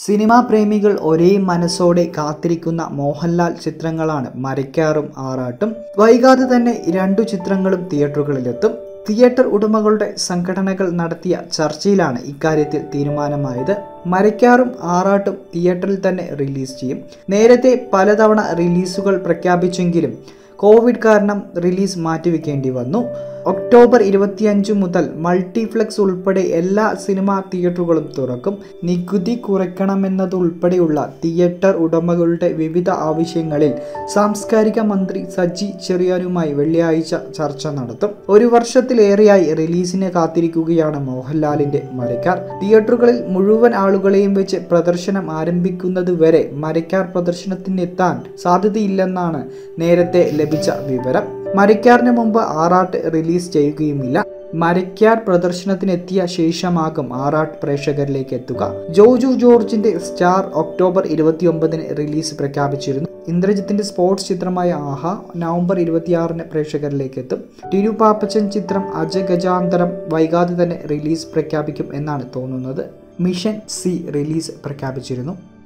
cinema പ്രേമികൾ ഒരേ മനസ്സോടെ കാത്തിരിക്കുന്ന മോഹൻലാൽ ചിത്രങ്ങളാണ് മരയ്ക്കാറും ആറാട്ടും വൈകാതെ തന്നെ രണ്ടു ചിത്രങ്ങളും തിയേറ്ററുകളിലെത്തും തിയേറ്റർ ഉടമകളുടെ സംഘടനകൾ നടത്തിയ ചർച്ചയിലാണ് ഇക്കാര്യത്തിൽ തീരുമാനമായത് മരയ്ക്കാറും ആറാട്ടും തിയേറ്ററിൽ തന്നെ റിലീസ് ചെയ്യും നേരത്തെ പലതവണ റിലീസുകൾ പ്രഖ്യാപിച്ചെങ്കിലും കോവിഡ് കാരണം റിലീസ് മാറ്റിവെക്കേണ്ടി വന്നു ഒക്ടോബർ ഇരുപത്തിയഞ്ച് മുതൽ മൾട്ടിപ്ലക്സ് ഉൾപ്പെടെ എല്ലാ സിനിമാ തിയേറ്ററുകളും തുറക്കും നികുതി കുറയ്ക്കണമെന്നതുൾപ്പെടെയുള്ള തിയേറ്റർ ഉടമകളുടെ വിവിധ ആവശ്യങ്ങളിൽ സാംസ്കാരിക മന്ത്രി സജി ചെറിയാനുമായി വെള്ളിയാഴ്ച ചർച്ച നടത്തും ഒരു വർഷത്തിലേറെയായി റിലീസിന് കാത്തിരിക്കുകയാണ് മോഹൻലാലിന്റെ മരക്കാർ തിയേറ്ററുകളിൽ മുഴുവൻ ആളുകളെയും വെച്ച് പ്രദർശനം ആരംഭിക്കുന്നത് വരെ മരക്കാർ പ്രദർശനത്തിനെത്താൻ സാധ്യതയില്ലെന്നാണ് നേരത്തെ ലഭിച്ച വിവരം മരക്കാറിന് മുമ്പ് ആറാട്ട് റിലീസ് ചെയ്യുകയുമില്ല മരക്കാർ പ്രദർശനത്തിനെത്തിയ ശേഷമാകും ആറാട്ട് പ്രേക്ഷകരിലേക്ക് എത്തുക ജോജു ജോർജിന്റെ സ്റ്റാർ ഒക്ടോബർ ഇരുപത്തിയൊമ്പതിന് റിലീസ് പ്രഖ്യാപിച്ചിരുന്നു ഇന്ദ്രജിത്തിന്റെ സ്പോർട്സ് ചിത്രമായ ആഹ നവംബർ ഇരുപത്തിയാറിന് പ്രേക്ഷകരിലേക്ക് എത്തും ടിരു പാപ്പച്ചൻ ചിത്രം അജഗജാന്തരം വൈകാതെ തന്നെ റിലീസ് പ്രഖ്യാപിക്കും എന്നാണ് തോന്നുന്നത് മിഷൻ സി റിലീസ് പ്രഖ്യാപിച്ചിരുന്നു